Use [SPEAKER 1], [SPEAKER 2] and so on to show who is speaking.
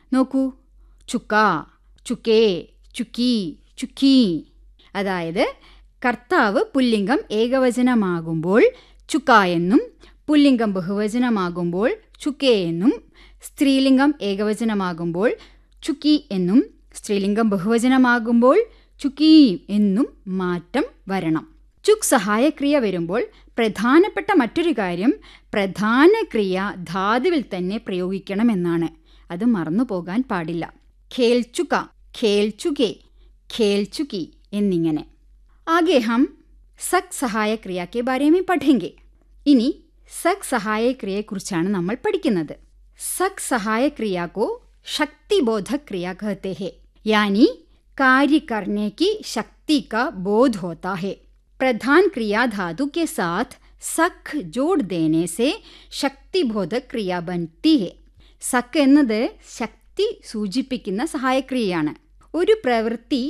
[SPEAKER 1] നോക്കൂ ചുക്ക ചുക്കേ ചുക്കി ചുക്കി അതായത് കർത്താവ് പുല്ലിംഗം ഏകവചനമാകുമ്പോൾ ചുക്ക എന്നും പുല്ലിംഗം ബഹുവചനമാകുമ്പോൾ ചുക്കേ എന്നും സ്ത്രീലിംഗം ഏകവചനമാകുമ്പോൾ ചുക്കി എന്നും സ്ത്രീലിംഗം ബഹുവചനമാകുമ്പോൾ ചുക്കി എന്നും മാറ്റം വരണം ചുക് സഹായക്രിയ വരുമ്പോൾ പ്രധാനപ്പെട്ട മറ്റൊരു കാര്യം പ്രധാന ക്രിയ ധാതുവിൽ തന്നെ പ്രയോഗിക്കണമെന്നാണ് അത് മറന്നു പോകാൻ പാടില്ല ഖേൽച്ചുക ഖേൽച്ചുകെ ഖേൽച്ചുകി എന്നിങ്ങനെ ആകെ ഹം സക് സഹായ ക്രിയ के बारे में പഠेंगे ഇനി സക് സഹായ ക്രിയയെക്കുറിച്ചാണ് നമ്മൾ പഠിക്കുന്നത് സക് സഹായ ക്രിയ को शक्तिबोधक क्रिया कहते हैं यानी कार्य करने की शक्ति का बोध होता है प्रधान क्रिया धातु के साथ സഖ് ജോഡ് ദേനെ സെ ശക്തിബോധക് ക്രിയ ബൻതി ഹെ സഖ് എന്നത് ശക്തി സൂചിപ്പിക്കുന്ന സഹായക്രിയയാണ് ഒരു പ്രവൃത്തി